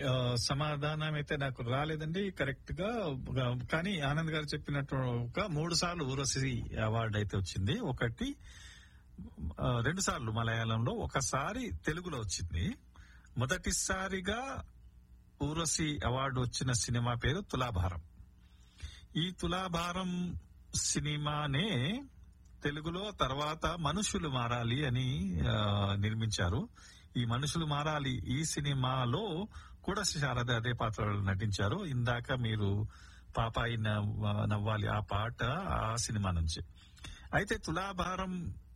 ఆ, సమాధానం అయితే నాకు రాలేదండి కరెక్ట్ గా ఆ, కానీ ఆనంద్ గారు చెప్పినట్టుగా మూడు సార్లు ఊరసి అవార్డు అయితే వచ్చింది ఒకటి ఆ, రెండు సార్లు మలయాళంలో ఒకసారి తెలుగులో వచ్చింది మొదటిసారిగా ఊరసి అవార్డు వచ్చిన సినిమా పేరు తులాభారం ఈ తులాభారం సినిమానే తెలుగులో తర్వాత మనుషులు మారాలి అని ఆ, నిర్మించారు ఈ మనుషులు మారాలి ఈ సినిమాలో కూడా శారద అదే పాత్రలో నటించారు ఇందాక మీరు పాపాయి నవ్వ- నవ్వాలి ఆ పాట ఆ సినిమా నుంచి అయితే తులాభారం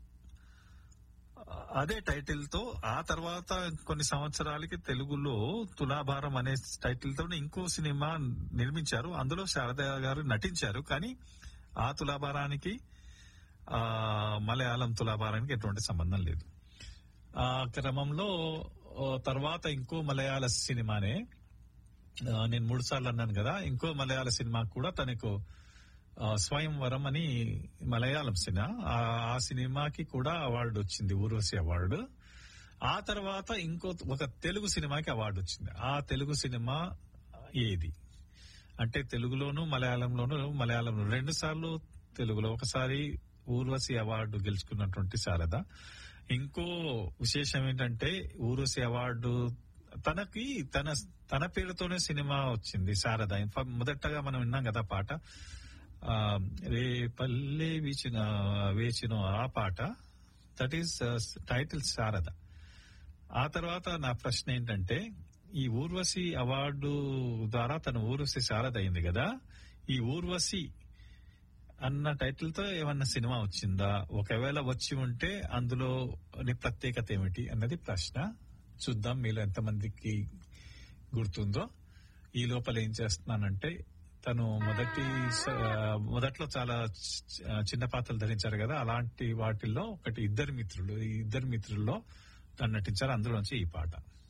అదే టైటిల్ తో ఆ తర్వాత కొన్ని సంవత్సరాలకి తెలుగులో తులాభారం అనే టైటిల్ తో ఇంకో సినిమా నిర్మించారు అందులో శారద గారు నటించారు కానీ ఆ తులాభారానికి ఆ మలయాళం తులాభారానికి ఎటువంటి సంబంధం లేదు ఆ క్రమంలో ఓ తర్వాత ఇంకో మలయాళ సినిమానే ఆ, నేను మూడు సార్లు అన్నాను కదా ఇంకో మలయాళ సినిమా కూడా తనకు ఆ, స్వయంవరం అని మలయాళం సినిమా ఆ ఆ సినిమాకి కూడా అవార్డు వచ్చింది ఊర్వశి అవార్డు ఆ తర్వాత ఇంకో ఒక తెలుగు సినిమాకి అవార్డు వచ్చింది ఆ తెలుగు సినిమా ఏది అంటే తెలుగులోను మలయాళంలోను మలయాళంలో రెండు సార్లు తెలుగులో ఒకసారి ఊర్వశి అవార్డు గెలుచుకున్నటువంటి శారద ఇంకో విశేషం ఏంటంటే ఊర్వశి అవార్డు తనకి తన తన పేరుతోనే సినిమా వచ్చింది శారద ఇన్ఫాక్ట్ మొదటగా మనం విన్నాం కదా పాట ఆ, రే పల్లె వీచిన వేచిన ఆ పాట దట్ ఈస్ టైటిల్ శారద ఆ తర్వాత నా ప్రశ్న ఏంటంటే ఈ ఊర్వశి అవార్డు ద్వారా తన ఊర్వశి శారద అయింది కదా ఈ ఊర్వశి అన్న టైటిల్ తో ఏమన్నా సినిమా వచ్చిందా ఒకవేళ వచ్చి ఉంటే అందులో ప్రత్యేకత ఏమిటి అన్నది ప్రశ్న చూద్దాం మీలో ఎంతమందికి గుర్తుందో ఈ లోపల ఏం చేస్తున్నానంటే తను మొదటి స- మొదట్లో చాలా చ- చిన్న పాత్రలు ధరించారు కదా అలాంటి వాటిల్లో ఒకటి ఇద్దరు మిత్రులు ఈ ఇద్దరు మిత్రుల్లో తను నటించారు అందులోంచి ఈ పాట